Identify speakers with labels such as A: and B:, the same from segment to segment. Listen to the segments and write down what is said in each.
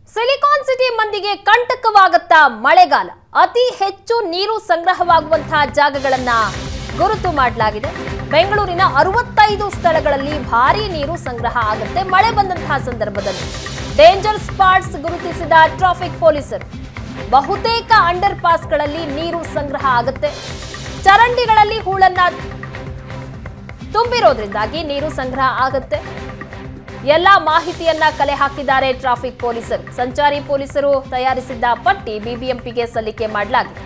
A: silicon city ಮಂದಿಗೆ ಕಂಟಕವಾಗತ್ತಾ ಮಳೆಗಾಲ ಅತಿ ಹೆಚ್ಚು ನೀರು ಸಂಗ್ರಹವಾಗುವಂತಹ ಜಾಗಗಳನ್ನ ಗುರುತು ಮಾಡಲಾಗಿದೆ ಬೆಂಗಳೂರಿನ ಅರವತ್ತೈದು ಸ್ಥಳಗಳಲ್ಲಿ ಭಾರೀ ನೀರು ಸಂಗ್ರಹ ಆಗುತ್ತೆ ಮಳೆ ಬಂದಂತಹ ಸಂದರ್ಭದಲ್ಲಿ ಡೇಂಜರ್ ಸ್ಪಾಟ್ಸ್ ಗುರುತಿಸಿದ ಟ್ರಾಫಿಕ್ ಪೊಲೀಸರು ಬಹುತೇಕ ಅಂಡರ್ ಪಾಸ್ಗಳಲ್ಲಿ ನೀರು ಸಂಗ್ರಹ ಆಗುತ್ತೆ ಚರಂಡಿಗಳಲ್ಲಿ ಹೂಳನ್ನ ತುಂಬಿರೋದ್ರಿಂದಾಗಿ ನೀರು ಸಂಗ್ರಹ ಆಗುತ್ತೆ ಎಲ್ಲಾ ಮಾಹಿತಿಯನ್ನ ಕಲೆ ಹಾಕಿದ್ದಾರೆ ಟ್ರಾಫಿಕ್ ಪೊಲೀಸರು ಸಂಚಾರಿ ಪೊಲೀಸರು ತಯಾರಿಸಿದ್ದ ಪಟ್ಟಿ ಬಿಬಿಎಂಪಿಗೆ ಸಲ್ಲಿಕೆ ಮಾಡಲಾಗಿದೆ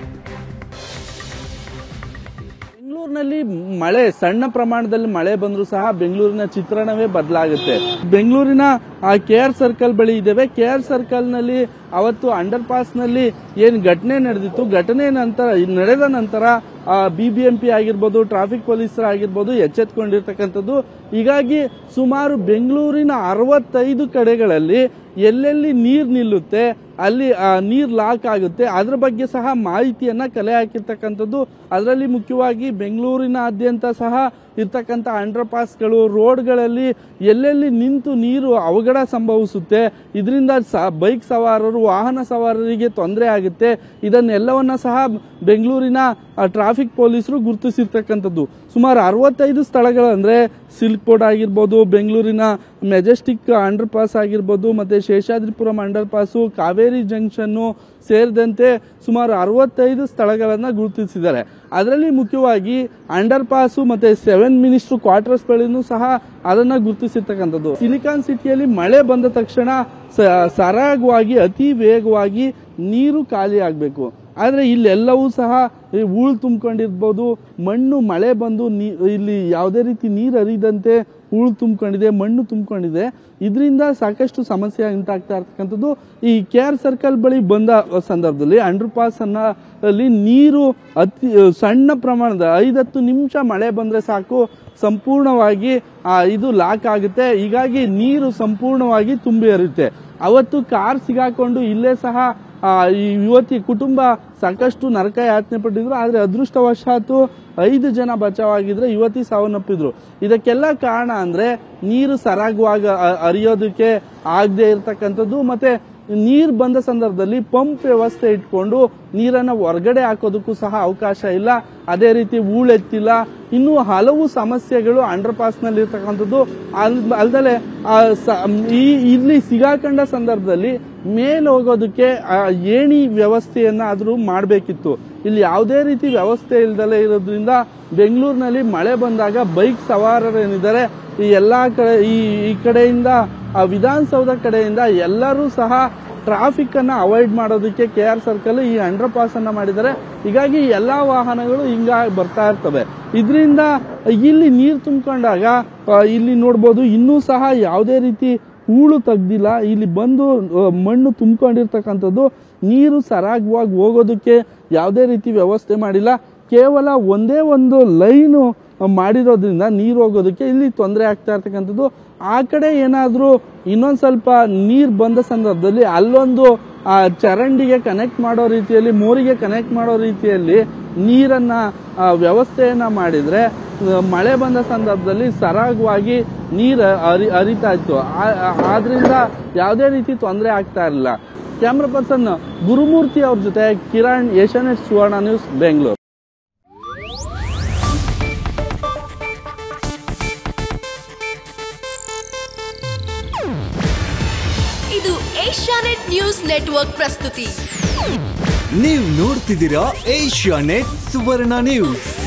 B: ಬೆಂಗಳೂರಿನಲ್ಲಿ ಮಳೆ ಸಣ್ಣ ಪ್ರಮಾಣದಲ್ಲಿ ಮಳೆ ಬಂದರೂ ಸಹ ಬೆಂಗಳೂರಿನ ಚಿತ್ರಣವೇ ಬದಲಾಗುತ್ತೆ ಬೆಂಗಳೂರಿನ ಆ ಕೆ ಆರ್ ಸರ್ಕಲ್ ಬಳಿ ಇದ್ದೇವೆ ಕೆ ಆರ್ ಸರ್ಕಲ್ ನಲ್ಲಿ ಅವತ್ತು ಅಂಡರ್ ಪಾಸ್ ನಲ್ಲಿ ಏನ್ ಘಟನೆ ನಡೆದಿತ್ತು ಘಟನೆ ನಂತರ ನಡೆದ ನಂತರ ಬಿಬಿಎಂಪಿ ಆಗಿರ್ಬೋದು ಟ್ರಾಫಿಕ್ ಪೊಲೀಸರು ಆಗಿರ್ಬೋದು ಎಚ್ಚೆತ್ಕೊಂಡಿರ್ತಕ್ಕಂಥದ್ದು ಹೀಗಾಗಿ ಸುಮಾರು ಬೆಂಗಳೂರಿನ ಅರವತ್ತೈದು ಕಡೆಗಳಲ್ಲಿ ಎಲ್ಲೆಲ್ಲಿ ನೀರ್ ನಿಲ್ಲುತ್ತೆ ಅಲ್ಲಿ ಆ, ನೀರ್ ಲಾಕ್ ಆಗುತ್ತೆ ಅದ್ರ ಬಗ್ಗೆ ಸಹ ಮಾಹಿತಿಯನ್ನ ಕಲೆ ಹಾಕಿರ್ತಕ್ಕಂಥದ್ದು ಅದರಲ್ಲಿ ಮುಖ್ಯವಾಗಿ ಬೆಂಗಳೂರಿನಾದ್ಯಂತ ಸಹ ಇರ್ತಕ್ಕಂಥ ಅಂಡರ್ ಪಾಸ್ಗಳು ರೋಡ್ಗಳಲ್ಲಿ ಎಲ್ಲೆಲ್ಲಿ ನಿಂತು ನೀರು ಅವಘಡ ಸಂಭವಿಸುತ್ತೆ ಇದರಿಂದ ಬೈಕ್ ಸವಾರರು ವಾಹನ ಸವಾರರಿಗೆ ತೊಂದರೆ ಆಗುತ್ತೆ ಇದನ್ನೆಲ್ಲವನ್ನ ಸಹ ಬೆಂಗಳೂರಿನ ಟ್ರಾಫಿಕ್ ಪೊಲೀಸರು ಗುರುತಿಸಿರ್ತಕ್ಕಂಥದ್ದು ಸುಮಾರು ಅರವತ್ತೈದು ಸ್ಥಳಗಳಂದ್ರೆ ಸಿಲ್ಕ್ ಬೋರ್ಡ್ ಆಗಿರ್ಬೋದು ಬೆಂಗಳೂರಿನ ಮೆಜೆಸ್ಟಿಕ್ ಅಂಡರ್ ಪಾಸ್ ಆಗಿರ್ಬೋದು ಮತ್ತೆ ಶೇಷಾದ್ರಿಪುರಂ ಅಂಡರ್ ಪಾಸು ಕಾವೇರಿ ಜಂಕ್ಷನ್ನು ಸೇರಿದಂತೆ ಸುಮಾರು ಅರವತ್ತೈದು ಸ್ಥಳಗಳನ್ನು ಗುರುತಿಸಿದ್ದಾರೆ ಅದರಲ್ಲಿ ಮುಖ್ಯವಾಗಿ ಅಂಡರ್ ಪಾಸು ಮತ್ತೆ ಸೆವೆನ್ ಮಿನಿಸ್ಟರ್ ಕ್ವಾರ್ಟರ್ಸ್ ಬಳಿನೂ ಸಹ ಅದನ್ನ ಗುರುತಿಸಿರ್ತಕ್ಕಂಥದ್ದು ಸಿಲಿಕಾನ್ ಸಿಟಿಯಲ್ಲಿ ಮಳೆ ಬಂದ ತಕ್ಷಣ ಸ- ಸರಾಗವಾಗಿ ಅತಿ ವೇಗವಾಗಿ ನೀರು ಖಾಲಿ ಆಗಬೇಕು ಆದ್ರೆ ಇಲ್ಲೆಲ್ಲವೂ ಸಹ ಈ ಹೂಳು ತುಂಬಿಕೊಂಡಿರ್ಬೋದು ಮಣ್ಣು ಮಳೆ ಬಂದು ನೀ- ಇಲ್ಲಿ ಯಾವುದೇ ರೀತಿ ನೀರು ಹರಿದಂತೆ ಹೂಳು ತುಂಬಿಕೊಂಡಿದೆ ಮಣ್ಣು ತುಂಬಿಕೊಂಡಿದೆ ಇದರಿಂದ ಸಾಕಷ್ಟು ಸಮಸ್ಯೆ ಉಂಟಾಗ್ತಾ ಇರ್ತಕ್ಕಂಥದ್ದು ಈ ಕೆ ಆರ್ ಸರ್ಕಲ್ ಬಳಿ ಬಂದ ಸಂದರ್ಭದಲ್ಲಿ ಅಂಡರ್ ಪಾಸ್ ಅನ್ನ ಅಲ್ಲಿ ನೀರು ಅತಿ ಸಣ್ಣ ಪ್ರಮಾಣದ ಐದತ್ತು ನಿಮಿಷ ಮಳೆ ಬಂದ್ರೆ ಸಾಕು ಸಂಪೂರ್ಣವಾಗಿ ಆ, ಇದು ಲಾಕ್ ಆಗುತ್ತೆ ಹೀಗಾಗಿ ನೀರು ಸಂಪೂರ್ಣವಾಗಿ ತುಂಬಿ ಹರಿಯುತ್ತೆ ಅವತ್ತು ಕಾರ್ ಸಿಗಾಕೊಂಡು ಇಲ್ಲೇ ಸಹ ಆ, ಈ ಯುವತಿ ಕುಟುಂಬ ಸಾಕಷ್ಟು ನರಕ ಯಾತನೆ ಪಟ್ಟಿದ್ರು ಆದ್ರೆ ಅದೃಷ್ಟವಶಾತು ಐದು ಜನ ಬಚಾವಾಗಿದ್ರೆ ಯುವತಿ ಸಾವನ್ನಪ್ಪಿದ್ರು ಇದಕ್ಕೆಲ್ಲ ಕಾರಣ ಅಂದ್ರೆ ನೀರು ಸರಾಗವಾಗ ಅ- ಹರಿಯೋದಕ್ಕೆ ಆಗದೆ ಇರತಕ್ಕಂಥದ್ದು ಮತ್ತೆ ನೀರ್ ಬಂದ ಸಂದರ್ಭದಲ್ಲಿ ಪಂಪ್ ವ್ಯವಸ್ಥೆ ಇಟ್ಕೊಂಡು ನೀರನ್ನ ಹೊರಗಡೆ ಹಾಕೋದಕ್ಕೂ ಸಹ ಅವಕಾಶ ಇಲ್ಲ ಅದೇ ರೀತಿ ಹೂಳೆತ್ತಿಲ್ಲ ಇನ್ನು ಹಲವು ಸಮಸ್ಯೆಗಳು ಅಂಡರ್ ಪಾಸ್ ನಲ್ಲಿ ಇರ್ತಕ್ಕಂಥದ್ದು ಅಲ್ ಅಲ್ದಲೆ ಆ ಸ- ಈ ಇಲ್ಲಿ ಸಿಗಾಕೊಂಡ ಸಂದರ್ಭದಲ್ಲಿ ಮೇಲೆ ಹೋಗೋದಕ್ಕೆ ಆ ಏಣಿ ವ್ಯವಸ್ಥೆಯನ್ನ ಆದ್ರೂ ಮಾಡಬೇಕಿತ್ತು ಇಲ್ಲಿ ಯಾವುದೇ ರೀತಿ ವ್ಯವಸ್ಥೆ ಇಲ್ದಲೇ ಇರೋದ್ರಿಂದ ಬೆಂಗಳೂರಿನಲ್ಲಿ ಮಳೆ ಬಂದಾಗ ಬೈಕ್ ಸವಾರರೇನಿದ್ದಾರೆ ಈ ಎಲ್ಲಾ ಕಡೆ ಈ ಈ ಕಡೆಯಿಂದ ಆ ವಿಧಾನಸೌಧ ಕಡೆಯಿಂದ ಎಲ್ಲರೂ ಸಹ ಟ್ರಾಫಿಕ್ ಅನ್ನ ಅವಾಯ್ಡ್ ಮಾಡೋದಕ್ಕೆ ಕೆ ಆರ್ ಸರ್ಕಲ್ ಈ ಅಂಡರ್ ಪಾಸ್ ಅನ್ನ ಮಾಡಿದ್ದಾರೆ ಹೀಗಾಗಿ ಎಲ್ಲಾ ವಾಹನಗಳು ಹಿಂಗ ಬರ್ತಾ ಇರ್ತವೆ ಇದರಿಂದ ಇಲ್ಲಿ ನೀರು ತುಂಬಿಕೊಂಡಾಗ ಇಲ್ಲಿ ನೋಡ್ಬೋದು ಇನ್ನೂ ಸಹ ಯಾವುದೇ ರೀತಿ ಹೂಳು ತೆಗ್ದಿಲ್ಲ ಇಲ್ಲಿ ಬಂದು ಆ, ಮಣ್ಣು ತುಂಬಿಕೊಂಡಿರ್ತಕ್ಕಂಥದ್ದು ನೀರು ಸರಾಗವಾಗಿ ಹೋಗೋದಕ್ಕೆ ಯಾವುದೇ ರೀತಿ ವ್ಯವಸ್ಥೆ ಮಾಡಿಲ್ಲ ಕೇವಲ ಒಂದೇ ಒಂದು ಲೈನು ಮಾಡಿರೋದ್ರಿಂದ ನೀರು ಹೋಗೋದಕ್ಕೆ ಇಲ್ಲಿ ತೊಂದರೆ ಆಗ್ತಾ ಇರ್ತಕ್ಕಂಥದ್ದು ಆ ಕಡೆ ಏನಾದರೂ ಇನ್ನೊಂದು ಸ್ವಲ್ಪ ನೀರು ಬಂದ ಸಂದರ್ಭದಲ್ಲಿ ಅಲ್ಲೊಂದು ಆ ಚರಂಡಿಗೆ ಕನೆಕ್ಟ್ ಮಾಡೋ ರೀತಿಯಲ್ಲಿ ಮೋರಿಗೆ ಕನೆಕ್ಟ್ ಮಾಡೋ ರೀತಿಯಲ್ಲಿ ನೀರನ್ನ ಆ, ವ್ಯವಸ್ಥೆಯನ್ನ ಮಾಡಿದ್ರೆ ಆ, ಮಳೆ ಬಂದ ಸಂದರ್ಭದಲ್ಲಿ ಸರಾಗವಾಗಿ ನೀರು ಹರಿ ಹರಿತಾ ಇತ್ತು ಆ- ಆ- ಆದ್ರಿಂದ ಯಾವುದೇ ರೀತಿ ತೊಂದರೆ ಆಗ್ತಾ ಇರಲಿಲ್ಲ ಕ್ಯಾಮ್ರಾ ಪರ್ಸನ್ ಗುರುಮೂರ್ತಿ ಅವ್ರ ಜೊತೆ ಕಿರಣ್ ಏಷ್ಯಾನೆಟ್ ಸುವರ್ಣ ನ್ಯೂಸ್ ಬೆಂಗಳೂರು
C: ಇದು ಏಷ್ಯಾನೆಟ್ ನ್ಯೂಸ್ ನೆಟ್ವರ್ಕ್ ಪ್ರಸ್ತುತಿ
D: ನೀವು ನೋಡ್ತಿದ್ದೀರಾ ಏಷ್ಯಾ ನೆಟ್ ಸುವರ್ಣ ನ್ಯೂಸ್